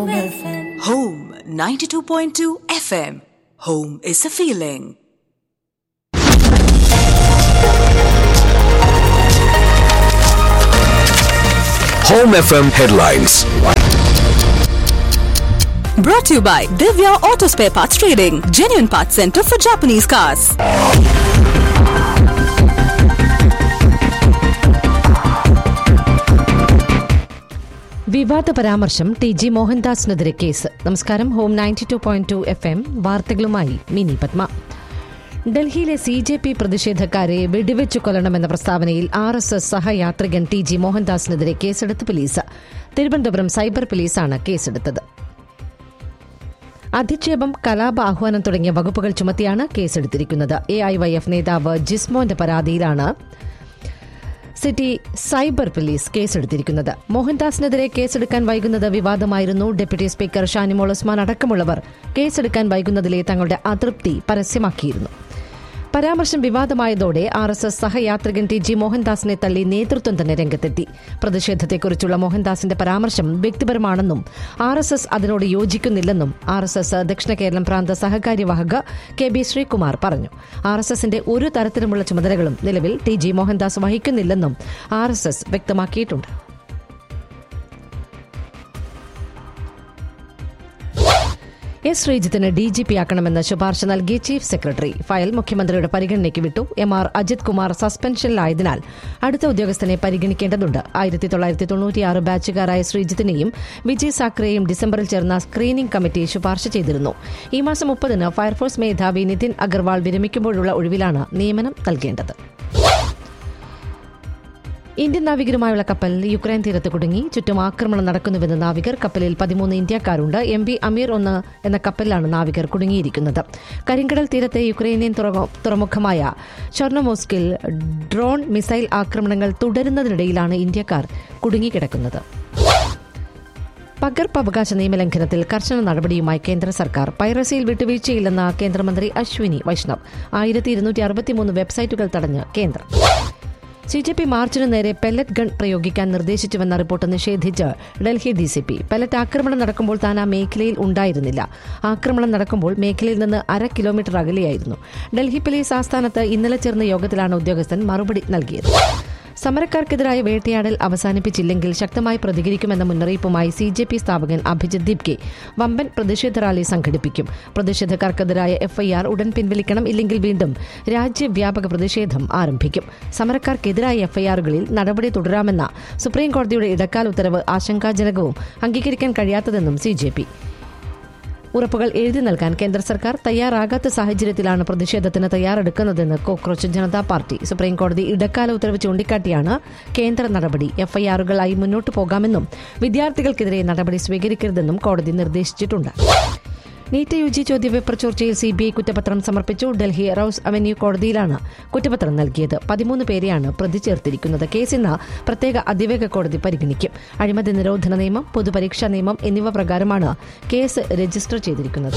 Home 92.2 FM. Home is a feeling. Home FM headlines. Brought to you by Divya Auto Spare Parts Trading, genuine parts center for Japanese cars. വിവാദ പരാമർശം T G മോഹൻദാസിനെതിരെ case നമസ്കാരം ഹോം ninety two point two F M വാർത്തകളുമായി മിനി പത്മ ഡൽഹിയിലെ C J P പ്രതിഷേധക്കാരെ വെടിവെച്ചു കൊല്ലണമെന്ന പ്രസ്താവനയിൽ ആർ എസ് എസ് സഹയാത്രികൻ ടി ജി മോഹൻദാസിനെതിരെ കേസെടുത്ത് പോലീസ് തിരുവനന്തപുരം സൈബർ പോലീസാണ് കേസെടുത്തത് അധിക്ഷേപം കലാപ ആഹ്വാനം തുടങ്ങിയ വകുപ്പുകൾ ചുമത്തിയാണ് കേസെടുത്തിരിക്കുന്നത് എ ഐ വൈ എഫ് നേതാവ് ജിസ്മോന്റെ പരാതിയിലാണ് സിറ്റി സൈബർ പോലീസ് കേസെടുത്തിരിക്കുന്നത് മോഹൻദാസിനെതിരെ കേസെടുക്കാൻ വൈകുന്നത് വിവാദമായിരുന്നു ഡെപ്യൂട്ടി സ്പീക്കർ ഷാനിമോൾ ഉസ്മാൻ അടക്കമുള്ളവർ കേസെടുക്കാൻ വൈകുന്നതിലെ തങ്ങളുടെ അതൃപ്തി പരസ്യമാക്കിയിരുന്നു പരാമർശം വിവാദമായതോടെ ആർ എസ് എസ് സഹയാത്രികൻ ടി ജി മോഹൻദാസിനെ തള്ളി നേതൃത്വം തന്നെ രംഗത്തെത്തി പ്രതിഷേധത്തെക്കുറിച്ചുള്ള മോഹൻദാസിന്റെ പരാമർശം വ്യക്തിപരമാണെന്നും ആർ എസ് എസ് അതിനോട് യോജിക്കുന്നില്ലെന്നും ആർ എസ് എസ് ദക്ഷിണ കേരളം പ്രാന്ത സഹകാര്യവാഹക കെ ബി ശ്രീകുമാർ പറഞ്ഞു ആർ എസ് എസിന്റെ ഒരു തരത്തിലുമുള്ള ചുമതലകളും നിലവിൽ ടി ജി മോഹൻദാസ് വഹിക്കുന്നില്ലെന്നും ആർ എസ് എസ് വ്യക്തമാക്കിയിട്ടുണ്ട് എസ് ശ്രീജിത്തിന് ഡി ജി പി ആക്കണമെന്ന് ശുപാർശ നൽകി ചീഫ് സെക്രട്ടറി ഫയൽ മുഖ്യമന്ത്രിയുടെ പരിഗണനയ്ക്ക് വിട്ടു എം ആർ അജിത് കുമാർ സസ്പെൻഷനിലായതിനാൽ അടുത്ത ഉദ്യോഗസ്ഥനെ പരിഗണിക്കേണ്ടതുണ്ട് ആയിരത്തി തൊള്ളായിരത്തി തൊണ്ണൂറ്റിയാറ് ബാച്ചുകാരായ ശ്രീജിത്തിനെയും വിജയ് സാക്രയെയും ഡിസംബറിൽ ചേർന്ന സ്ക്രീനിംഗ് കമ്മിറ്റി ശുപാർശ ചെയ്തിരുന്നു ഈ മാസം മുപ്പതിന് ഫയർഫോഴ്സ് മേധാവി നിതിൻ അഗർവാൾ വിരമിക്കുമ്പോഴുള്ള ഒഴിവിലാണ് നിയമനം നൽകേണ്ടത് ഇന്ത്യൻ നാവികരുമായുള്ള കപ്പൽ യുക്രൈൻ തീരത്ത് കുടുങ്ങി ചുറ്റും ആക്രമണം നടക്കുന്നുവെന്ന് നാവികർ കപ്പലിൽ പതിമൂന്ന് ഇന്ത്യക്കാരുണ്ട് എം വി അമീർ ഒന്ന് എന്ന കപ്പലിലാണ് നാവികർ കുടുങ്ങിയിരിക്കുന്നത് കരിങ്കടൽ തീരത്തെ യുക്രൈനിയൻ തുറമു- തുറമുഖമായ ഷൊർണമോസ്കിൽ ഡ്രോൺ മിസൈൽ ആക്രമണങ്ങൾ തുടരുന്നതിനിടയിലാണ് ഇന്ത്യക്കാർ കുടുങ്ങിക്കിടക്കുന്നത് പകർപ്പവകാശ നിയമലംഘനത്തിൽ കർശന നടപടിയുമായി കേന്ദ്ര സർക്കാർ പൈറസിയിൽ വിട്ടുവീഴ്ചയില്ലെന്ന കേന്ദ്രമന്ത്രി അശ്വിനി വൈഷ്ണവ് ആയിരത്തി ഇരുന്നൂറ്റി അറുപത്തിമൂന്ന് വെബ്സൈറ്റുകൾ തടഞ്ഞ് കേന്ദ്രം സി ജെ പി മാർച്ചിന് നേരെ പെല്ലറ്റ് ഗൺ പ്രയോഗിക്കാൻ നിർദ്ദേശിച്ചുവെന്ന റിപ്പോർട്ട് നിഷേധിച്ച് Delhi D C P pellet ആക്രമണം നടക്കുമ്പോൾ താൻ ആ മേഖലയിൽ ഉണ്ടായിരുന്നില്ല ആക്രമണം നടക്കുമ്പോൾ മേഖലയിൽ നിന്ന് അര കിലോമീറ്റർ അകലെയായിരുന്നു ഡൽഹി പോലീസ് ആസ്ഥാനത്ത് ഇന്നലെ ചേർന്ന യോഗത്തിലാണ് ഉദ്യോഗസ്ഥൻ മറുപടി നൽകിയത് സമരക്കാർക്കെതിരായ വേട്ടയാടൽ അവസാനിപ്പിച്ചില്ലെങ്കിൽ ശക്തമായി പ്രതികരിക്കുമെന്ന മുന്നറിയിപ്പുമായി സി ജെ പി സ്ഥാപകൻ അഭിജിത് ദീപ്കെ വമ്പൻ പ്രതിഷേധ റാലി സംഘടിപ്പിക്കും പ്രതിഷേധക്കാർക്കെതിരായ എഫ്ഐആർ ഉടൻ പിൻവലിക്കണം ഇല്ലെങ്കിൽ വീണ്ടും രാജ്യവ്യാപക പ്രതിഷേധം ആരംഭിക്കും സമരക്കാർക്കെതിരായ എഫ്ഐആറുകളിൽ നടപടി തുടരാമെന്ന സുപ്രീം കോടതിയുടെ ഇടക്കാല ഉത്തരവ് ആശങ്കാജനകവും അംഗീകരിക്കാൻ കഴിയാത്തതെന്നും സി ജെ പി ഉറപ്പുകൾ എഴുതി നൽകാൻ കേന്ദ്ര സർക്കാർ തയ്യാറാകാത്ത സാഹചര്യത്തിലാണ് പ്രതിഷേധത്തിന് തയ്യാറെടുക്കുന്നതെന്ന് കോക്രോച്ച് ജനതാ പാർട്ടി സുപ്രീംകോടതി ഇടക്കാല ഉത്തരവ് ചൂണ്ടിക്കാട്ടിയാണ് കേന്ദ്ര നടപടി എഫ്ഐആറുകളായി മുന്നോട്ടു പോകാമെന്നും വിദ്യാർത്ഥികൾക്കെതിരെ നടപടി സ്വീകരിക്കരുതെന്നും കോടതി നിർദ്ദേശിച്ചിട്ടുണ്ട് നീറ്റ് യു ജി ചോദ്യപേപ്പർ ചോർച്ചയിൽ സി ബി ഐ കുറ്റപത്രം സമർപ്പിച്ചു ഡൽഹി റൌസ് അവന്യൂ കോടതിയിലാണ് കുറ്റപത്രം നൽകിയത് പതിമൂന്ന് പേരെയാണ് പ്രതി ചേർത്തിരിക്കുന്നത് കേസ് ഇന്ന് പ്രത്യേക അതിവേഗ കോടതി പരിഗണിക്കും അഴിമതി നിരോധന നിയമം പൊതുപരീക്ഷാ നിയമം എന്നിവ പ്രകാരമാണ് കേസ് രജിസ്റ്റർ ചെയ്തിരിക്കുന്നത്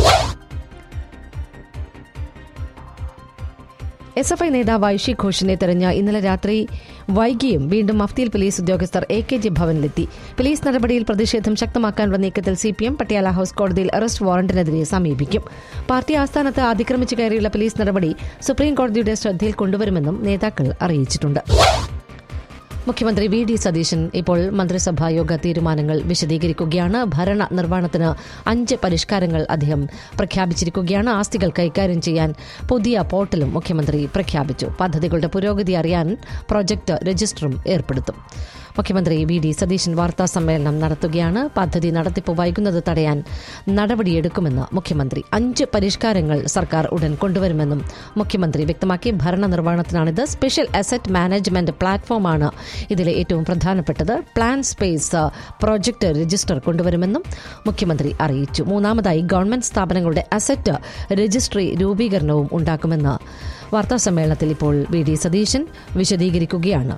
എസ് എഫ് ഐ നേതാവ് ഐഷി ഘോഷിനെ തെരഞ്ഞ ഇന്നലെ രാത്രി വൈകിയും വീണ്ടും മഫ്തിയിൽ പോലീസ് ഉദ്യോഗസ്ഥർ എ കെ ജി ഭവനിലെത്തി പോലീസ് നടപടിയിൽ പ്രതിഷേധം ശക്തമാക്കാനുള്ള നീക്കത്തിൽ C P M Patiala house കോടതിയിൽ അറസ്റ്റ് വാറന്റിനെതിരെ സമീപിക്കും പാർട്ടി ആസ്ഥാനത്ത് അതിക്രമിച്ചു കയറിയുള്ള പോലീസ് നടപടി സുപ്രീം കോടതിയുടെ ശ്രദ്ധയിൽ കൊണ്ടുവരുമെന്നും നേതാക്കൾ അറിയിച്ചിട്ടുണ്ട് മുഖ്യമന്ത്രി വി ഡി സതീശൻ ഇപ്പോൾ മന്ത്രിസഭാ യോഗ തീരുമാനങ്ങൾ വിശദീകരിക്കുകയാണ് ഭരണ നിർവ്വഹണത്തിന് അഞ്ച് പരിഷ്കാരങ്ങൾ അദ്ദേഹം പ്രഖ്യാപിച്ചിരിക്കുകയാണ് ആസ്തികൾ കൈകാര്യം ചെയ്യാൻ പുതിയ പോർട്ടലും മുഖ്യമന്ത്രി പ്രഖ്യാപിച്ചു പദ്ധതികളുടെ പുരോഗതി അറിയാൻ പ്രൊജക്ട് രജിസ്റ്ററും ഏർപ്പെടുത്തും മുഖ്യമന്ത്രി വി ഡി സതീശൻ വാർത്താ സമ്മേളനം നടത്തുകയാണ് പദ്ധതി നടത്തിപ്പ് വൈകുന്നത് തടയാൻ നടപടിയെടുക്കുമെന്ന് മുഖ്യമന്ത്രി അഞ്ച് പരിഷ്കാരങ്ങൾ സർക്കാർ ഉടൻ കൊണ്ടുവരുമെന്നും മുഖ്യമന്ത്രി വ്യക്തമാക്കി ഭരണ നിർവ്വഹണത്തിനാണിത് സ്പെഷ്യൽ അസറ്റ് മാനേജ്മെന്റ് പ്ലാറ്റ്ഫോമാണ് ഇതിലെ ഏറ്റവും പ്രധാനപ്പെട്ടത് പ്ലാൻ സ്പേസ് പ്രോജക്ട് രജിസ്റ്റർ കൊണ്ടുവരുമെന്നും മുഖ്യമന്ത്രി അറിയിച്ചു മൂന്നാമതായി ഗവൺമെന്റ് സ്ഥാപനങ്ങളുടെ അസറ്റ് രജിസ്ട്രി രൂപീകരണവും ഉണ്ടാക്കുമെന്ന് വാർത്താസമ്മേളനത്തിൽ ഇപ്പോൾ വി ഡി സതീശൻ വിശദീകരിക്കുകയാണ്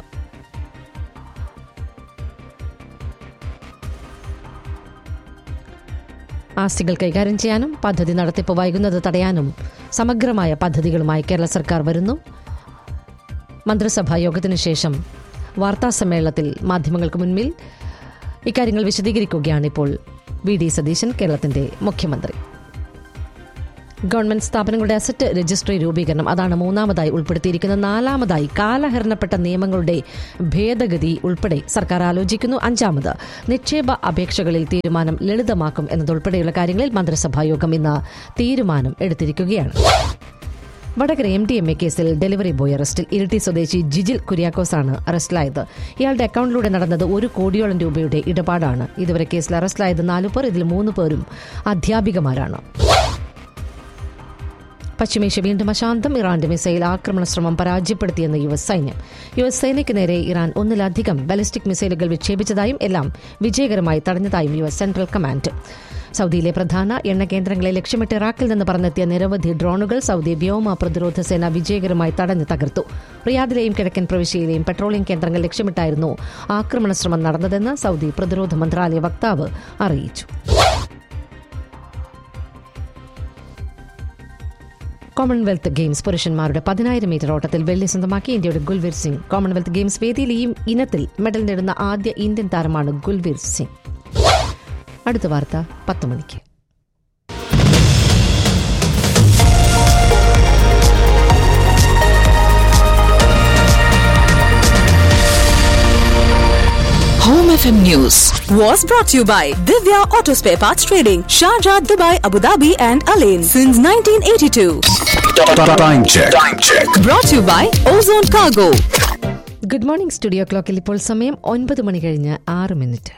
ആസ്തികൾ കൈകാര്യം ചെയ്യാനും പദ്ധതി നടത്തിപ്പ് വൈകുന്നത് തടയാനും സമഗ്രമായ പദ്ധതികളുമായി കേരള സർക്കാർ വരുന്നു മന്ത്രിസഭാ യോഗത്തിനു ശേഷം വാർത്താസമ്മേളനത്തിൽ മാധ്യമങ്ങൾക്ക് മുൻപിൽ ഇക്കാര്യങ്ങൾ വിശദീകരിക്കുകയാണ് ഇപ്പോൾ വി ഡി സതീശൻ കേരളത്തിന്റെ മുഖ്യമന്ത്രി ഗവൺമെന്റ് സ്ഥാപനങ്ങളുടെ അസറ്റ് രജിസ്ട്രി രൂപീകരണം അതാണ് മൂന്നാമതായി ഉൾപ്പെടുത്തിയിരിക്കുന്നത് നാലാമതായി കാലഹരണപ്പെട്ട നിയമങ്ങളുടെ ഭേദഗതി ഉൾപ്പെടെ സർക്കാർ ആലോചിക്കുന്നു അഞ്ചാമത് നിക്ഷേപ അപേക്ഷകളിൽ തീരുമാനം ലളിതമാക്കും എന്നതുൾപ്പെടെയുള്ള കാര്യങ്ങളിൽ മന്ത്രിസഭാ യോഗം ഇന്ന് തീരുമാനം എടുത്തിരിക്കുകയാണ് Vadakara M D M A കേസിൽ ഡെലിവറി ബോയ് അറസ്റ്റിൽ ഇരിട്ടി സ്വദേശി ജിജിൽ കുര്യാക്കോസാണ് അറസ്റ്റിലായത് ഇയാളുടെ അക്കൗണ്ടിലൂടെ നടന്നത് ഒരു കോടിയോളം രൂപയുടെ ഇടപാടാണ് ഇതുവരെ കേസിൽ അറസ്റ്റിലായത് നാലു പേർ ഇതിൽ മൂന്ന് പേരും അധ്യാപികമാരാണ് പശ്ചിമേഷ്യ വീണ്ടും അശാന്തം ഇറാന്റെ മിസൈൽ ആക്രമണ ശ്രമം പരാജയപ്പെടുത്തിയെന്ന് യു എസ് സൈന്യം യു എസ് സേനയ്ക്ക് നേരെ ഇറാൻ ഒന്നിലധികം ബാലിസ്റ്റിക് മിസൈലുകൾ വിക്ഷേപിച്ചതായും എല്ലാം വിജയകരമായി തടഞ്ഞതായും യു എസ് സെൻട്രൽ കമാൻഡ് സൗദിയിലെ പ്രധാന എണ്ണ കേന്ദ്രങ്ങളെ ലക്ഷ്യമിട്ട് ഇറാഖിൽ നിന്ന് പറന്നെത്തിയ നിരവധി ഡ്രോണുകൾ സൗദി വ്യോമ പ്രതിരോധ സേന വിജയകരമായി തടഞ്ഞു തകർത്തു റിയാദിലെയും കിഴക്കൻ പ്രവിശ്യയിലെയും പെട്രോളിയം കേന്ദ്രങ്ങൾ ലക്ഷ്യമിട്ടായിരുന്നു ആക്രമണ ശ്രമം നടന്നതെന്ന് സൗദി പ്രതിരോധ മന്ത്രാലയ വക്താവ് അറിയിച്ചു കോമൺവെൽത്ത് ഗെയിംസ് പുരുഷന്മാരുടെ പതിനായിരം മീറ്റർ ഓട്ടത്തിൽ വെള്ളി സ്വന്തമാക്കി ഇന്ത്യയുടെ ഗുൽവീർ സിംഗ് കോമൺവെൽത്ത് ഗെയിംസ് വേദിയിൽ ഈ ഇനത്തിൽ മെഡൽ നേടുന്ന ആദ്യ ഇന്ത്യൻ താരമാണ് ഗുൽവീർ സിംഗ് അടുത്ത വാർത്ത പത്ത് മണിക്ക് Home FM News was brought to you by Divya Auto Spare Parts Trading, Sharjah, Dubai, Abu Dhabi, and Alain since 1982. Time check. Time check. Brought to you by Ozone Cargo. Good morning studio ക്ലോക്കിൽ ഇപ്പോൾ സമയം ഒൻപത് മണി കഴിഞ്ഞ് ആറ് minute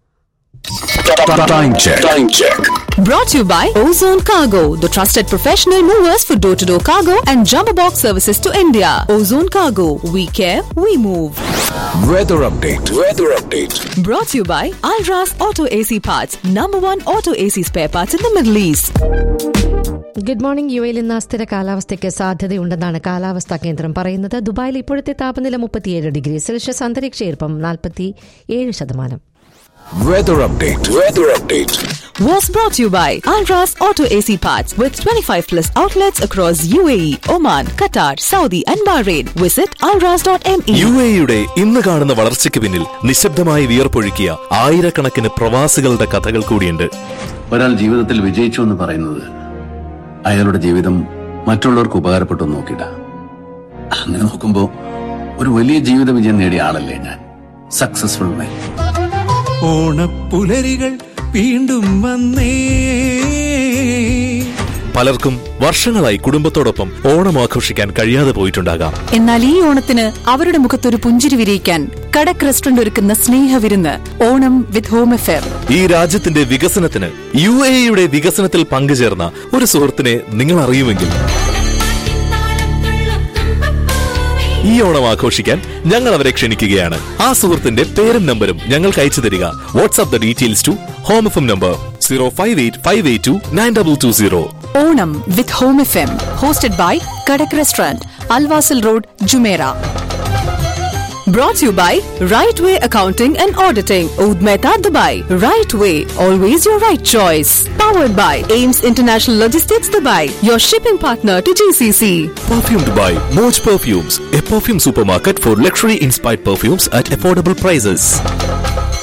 Time check. Time check. Brought to you by Ozone Cargo, the trusted professional movers for door to door cargo and jumbo box services to India. Ozone Cargo, we care, we move. Weather update. Weather update. Brought to you by Alras Auto AC Parts, number one auto AC spare parts in the Middle East. Good morning യു എയിൽ ഇന്ന് അസ്ഥിര കാലാവസ്ഥയ്ക്ക് സാധ്യതയുണ്ടെന്നാണ് കാലാവസ്ഥാ കേന്ദ്രം പറയുന്നത് ദുബായിൽ ഇപ്പോഴത്തെ താപനില മുപ്പത്തിയേഴ് ഡിഗ്രി സെൽഷ്യസ് അന്തരീക്ഷ ഈർപ്പം നാൽപ്പത്തി ഏഴ് ശതമാനം Weather update. Weather update. Was brought to you by Alras Auto AC Parts with 25 plus outlets across UAE, Oman, Qatar, Saudi, and Bahrain. Visit alras.me. യു എയുടെ ഇന്ന് കാണുന്ന വളർച്ചയ്ക്ക് പിന്നിൽ നിശബ്ദമായി വിയർപ്പൊഴുക്കിയ ആയിരക്കണക്കിന് പ്രവാസികളുടെ കഥകൾ കൂടിയുണ്ട് ഒരാൾ ജീവിതത്തിൽ വിജയിച്ചു എന്ന് പറയുന്നത് അയാളുടെ ജീവിതം മറ്റുള്ളവർക്ക് ഉപകാരപ്പെട്ടു എന്ന് നോക്കിയിട്ട അങ്ങനെ നോക്കുമ്പോ ഒരു വലിയ ജീവിത വിജയം നേടിയ ആളല്ലേ ഞാൻ സക്സസ്ഫുൾ മാൻ ഓണപ്പുലരികൾ വീണ്ടും വന്നേ പലർക്കും വർഷങ്ങളായി കുടുംബത്തോടൊപ്പം ഓണം ആഘോഷിക്കാൻ കഴിയാതെ പോയിട്ടുണ്ടാകാം എന്നാൽ ഈ ഓണത്തിന് അവരുടെ മുഖത്തൊരു പുഞ്ചിരി വിരിയിക്കാൻ കടക് റെസ്റ്റോറന്റ് ഒരുക്കുന്ന സ്നേഹവിരുന്ന് ഓണം വിത്ത് ഹോം എഫെയർ ഈ രാജ്യത്തിന്റെ വികസനത്തിന് യു എയുടെ വികസനത്തിൽ പങ്കുചേർന്ന ഒരു സുഹൃത്തിനെ നിങ്ങൾ അറിയുമെങ്കിൽ ഈ ഓണം ആഘോഷിക്കാൻ ഞങ്ങൾ അവരെ ക്ഷണിക്കുകയാണ് ആ സുഹൃത്തിന്റെ പേരും നമ്പരും ഞങ്ങൾക്ക് അയച്ചു തരിക WhatsApp the details to home F M number zero five eight five eight two nine double two zero Onam with home F M hosted by Kadak restaurant Al Wasl road Jumeirah Brought to you by Right Way Accounting and Auditing, Oud Mehta, Dubai. Right Way, always your right choice. Powered by Ames International Logistics, Dubai, your shipping partner to GCC. Perfumed by Moj Perfumes, a perfume supermarket for luxury inspired perfumes at affordable prices.